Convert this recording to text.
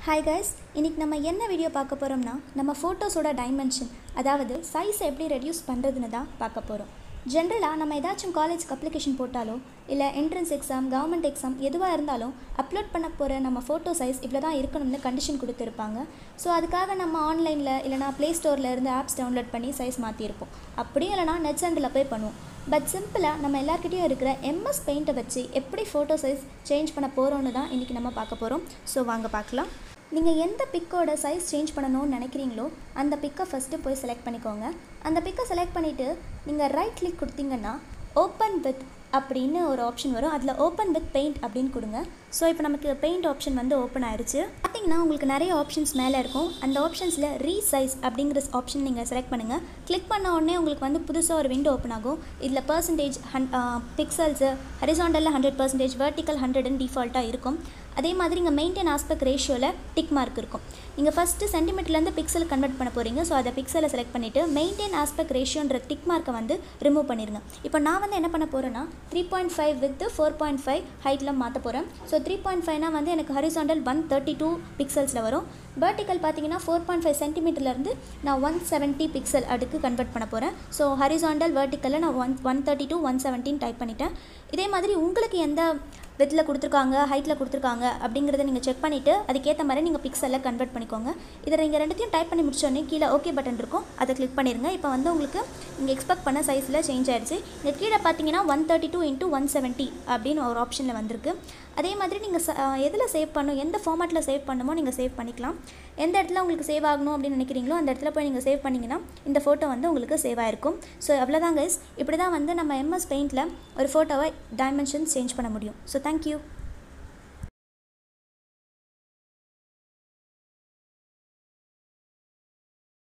hi guys இன்னைக்கு நம்ம என்ன வீடியோ பார்க்க போகிறோம்னா நம்ம ஃபோட்டோஸோட டைமென்ஷன் அதாவது சைஸ் எப்படி ரெடியூஸ் பண்ணுறதுன்னு தான் பார்க்க போகிறோம் ஜென்ரலாக நம்ம ஏதாச்சும் காலேஜ்க்கு அப்ளிகேஷன் போட்டாலோ இல்லை என்ட்ரன்ஸ் எக்ஸாம் கவர்மெண்ட் எக்ஸாம் எதுவாக இருந்தாலும் அப்லோட் பண்ண போகிற நம்ம ஃபோட்டோ சைஸ் இவ்வளோ தான் இருக்கணும்னு கண்டிஷன் கொடுத்துருப்பாங்க ஸோ அதுக்காக நம்ம ஆன்லைனில் இல்லைனா ப்ளே ஸ்டோரில் இருந்து ஆப்ஸ் டவுன்லோட் பண்ணி சைஸ் மாற்றிருப்போம் அப்படியும் இல்லைனா நெட் சென்டரில் போய் பண்ணுவோம் பட் சிம்பிளாக நம்ம எல்லாருக்கிட்டையும் இருக்கிற எம்எஸ் பெயிண்ட்டை வச்சு எப்படி ஃபோட்டோ சைஸ் சேஞ்ச் பண்ண போகிறோன்னு தான் இன்றைக்கி நம்ம பார்க்க போகிறோம் ஸோ வாங்க பார்க்கலாம் நீங்கள் எந்த பிக்கோட சைஸ் சேஞ்ச் பண்ணணும்னு நினைக்கிறீங்களோ அந்த பிக்கை ஃபஸ்ட்டு போய் செலக்ட் பண்ணிக்கோங்க அந்த பிக்கை செலக்ட் பண்ணிவிட்டு நீங்கள் ரைட் கிளிக் கொடுத்தீங்கன்னா ஓப்பன் வித் அப்படின்னு ஒரு ஆப்ஷன் வரும் அதில் ஓப்பன் வித் பெயிண்ட் அப்படின்னு கொடுங்க ஸோ இப்போ நமக்கு பெயிண்ட் ஆப்ஷன் வந்து ஓப்பன் ஆயிடுச்சு பார்த்தீங்கன்னா உங்களுக்கு நிறைய ஆப்ஷன்ஸ் மேலே இருக்கும் அந்த ஆப்ஷன்ஸில் ரீசைஸ் அப்படிங்கிற ஆப்ஷன் நீங்கள் செலக்ட் பண்ணுங்கள் கிளிக் பண்ண உடனே உங்களுக்கு வந்து புதுசாக ஒரு விண்டோ ஓப்பன் ஆகும் இதில் பர்சன்டேஜ் ஹன் பிக்சல்ஸு ஹரிசாண்டலில் ஹண்ட்ரட் பர்சன்டேஜ் வெர்டிக்கல் ஹண்ட்ரட்னு டிஃபால்ட்டாக இருக்கும் அதே மாதிரி இங்கே மெயின்டைன் ஆஸ்பெக்ட் ரேஷியோவில் டிக் மார்க் இருக்கும் நீங்கள் ஃபஸ்ட்டு சென்டிமீட்டர்லேருந்து பிக்சல் கன்வெர்ட் பண்ண போகிறீங்க ஸோ அதை பிக்சலை செலக்ட் பண்ணிவிட்டு மெயின்டைன் ஆஸ்பெக்ட் ரேஷியோன்ற டிக் மார்க்கை வந்து ரிமூவ் பண்ணிடுங்க இப்போ நான் வந்து என்ன பண்ண போகிறேன்னா three point five with four point five ஹைட்டில் மாற்ற போகிறேன் ஸோ த்ரீ பாயிண்ட் ஃபைவ்னா வந்து எனக்கு ஹரிசாண்டல் ஒன் தேர்ட்டி டூ பிக்சல்ஸில் வரும் வெர்டிக்கல் பார்த்தீங்கன்னா ஃபோர் பாயிண்ட் ஃபைவ் சென்டிமீட்டர்லேருந்து நான் ஒன் செவன்ட்டி பிக்சல் அடுக்கு கன்வெர்ட் பண்ண போகிறேன் ஸோ ஹரிசாண்டல் வெர்டிக்கலில் நான் one one thirty two one செவன்ட்டின் டைப் பண்ணிட்டேன் இதே மாதிரி உங்களுக்கு எந்த வித்தில் கொடுத்துருக்காங்க ஹைட்டில் கொடுத்துருக்காங்க அப்படிங்கிறத நீங்கள் செக் பண்ணிவிட்டு அதுக்கேற்ற மாதிரி நீங்கள் பிக்சலில் கன்வெர்ட் பண்ணிக்கோங்க இதை நீங்கள் ரெண்டுத்தையும் டைப் பண்ணி முடிச்சோடனே கீழே ஓகே பட்டன் இருக்கும் அதை கிளிக் பண்ணிடுங்க இப்போ வந்து உங்களுக்கு நீங்கள் எக்ஸ்பெக்ட் பண்ண சைஸில் சேஞ்ச் ஆயிடுச்சு இங்கே கீழே பார்த்தீங்கன்னா one thirty two into one seventy அப்படின்னு ஒரு ஆப்ஷனில் வந்திருக்கு அதே மாதிரி நீங்கள் எதில் சேவ் பண்ணணும் எந்த ஃபார்மேட்டில் சேவ் பண்ணுமோ நீங்கள் சேவ் பண்ணிக்கலாம் எந்த இடத்துல உங்களுக்கு சேவ் ஆகணும் அப்படின்னு நினைக்கிறீங்களோ அந்த இடத்துல போய் நீங்கள் சேவ் பண்ணிங்கன்னா இந்த ஃபோட்டோ வந்து உங்களுக்கு சேவ் ஆகிருக்கும் ஸோ அவ்வளோதான் கைஸ் இப்படி தான் வந்து நம்ம எம்எஸ் பெயிண்டில் ஒரு ஃபோட்டோவை டைமென்ஷன் சேஞ்ச் பண்ண முடியும் ஸோ தேங்க்யூ